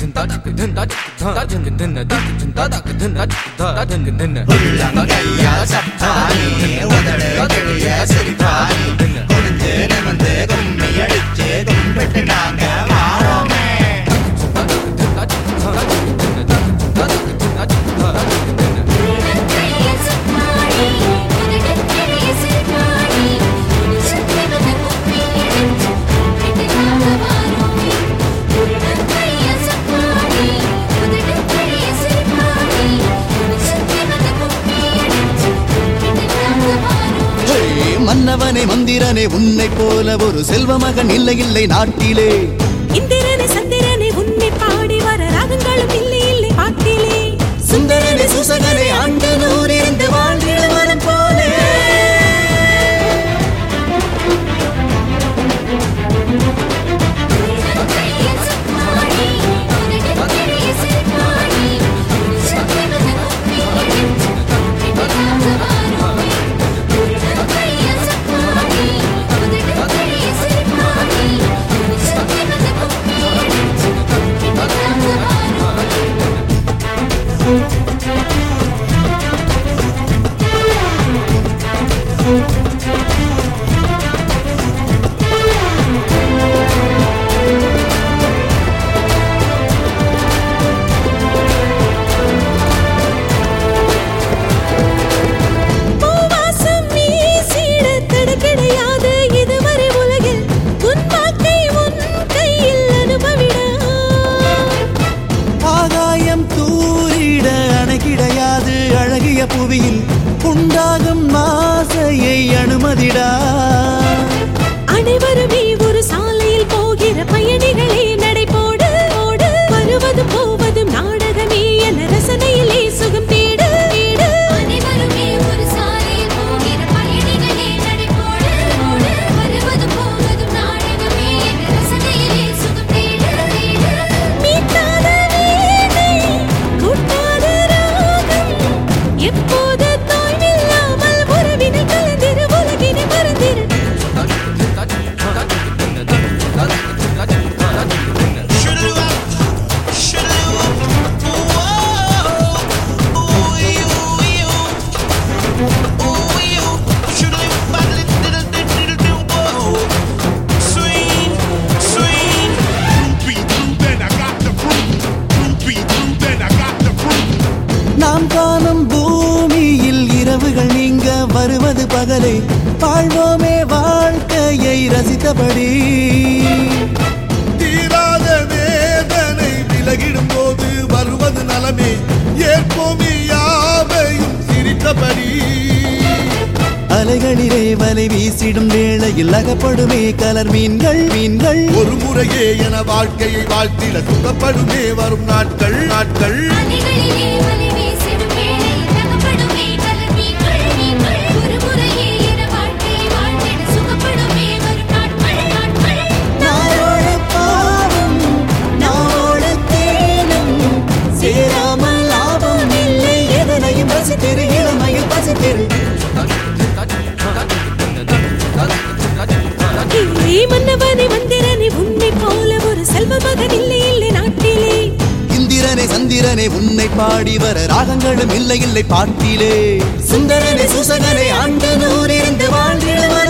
உள்ளங்கையா சப்பானி உதடு கிழிய சிரிப்பானி குனிஞ்சு நிமிந்து கும்மி அடிச்சு கும்பிட்டு நாங்க வாரோமே ஹே, மன்னவனே மந்திரனே உன்னை போல ஒரு செல்வ மகன் இல்லை இல்லை நாட்டிலே இந்திரனே சந்திரனே உன்னை பாடி வர ராகங்களும் இல்லை இல்லை பாட்டிலே சுந்தரனே சுசகனே ஆண்டு நூறிருந்து வாழ்ந்திட மனம் போலே பூவாசம் வீசிட தடை கிடையாது இதுவரை உலகில் உன் வாழ்க்கை உன் கையில் அனுபவிட ஆகாயம் தூரிட அணை கிடையாது அழகிய புவியில் உண்டாகும் ஆசையை அனுமதிடா அனைவருமே ஒரு சாலையில் போகிற பயணிகளே நடைபோடு ஓடு வருவதும் போவதும் நாடகமே என ரசனையிலே சுகம் தேடு தேடு அனைவருமே ஒரு சாலையில் போகிற பயணிகளே நடைபோடு ஓடு வருவதும் போவதும் நாடகமே என்ற ரசனையிலே சுகம் தேடு தேடு மீட்டாத வீணை, கூட்டாத ராகம், எப்போது தோய்வில்லாமல் உறவினில் கலந்திரு உலகினை மறந்திரு நாம் காணும் பூமியில் இரவுகள் நீங்க வருவது பகலே வாழ்வோமே வாழ்க்கையை ரசித்தபடி தீராத வேதனை விலகிடும் போது வருவது நலமே ஏற்போமே யாவையும் சிரித்தபடி அலைகளிலே வலை வீசிடும் வேளையில் அகப்படுமே கலர் மீன்கள் மீன்கள் ஒரு முறையே என வாழ்க்கையை வாழ்த்திட சுகப்படுமே வரும் நாட்கள் நாட்கள் அணிகளிலே வலை வீசிடும் வேளையில் தகப்படுமே கலர் மீன்கள் மீன்கள் ஒரு முறையே என வாழ்க்கையை வாழ்ந்திட சுகப்படுமே வரும் நாட்கள் நாட்கள் நாளோட பாவம் நாளோட தேனும் சேராமல் லாபம் இல்லை எதனையும் ரசித்திரு இளமையில் பசித்திரு ஏ மன்னவனே மந்திரனே உன்னை போல ஒரு செல்வ மகன் இல்லை இல்லை நாட்டிலே இந்திரனே சந்திரனே உன்னை பாடி வர ராகங்களும் இல்லை இல்லை பாட்டிலே சுந்தரனே சுசகனே ஆண்டு நூறிருந்து வாழ்ந்திடுவார்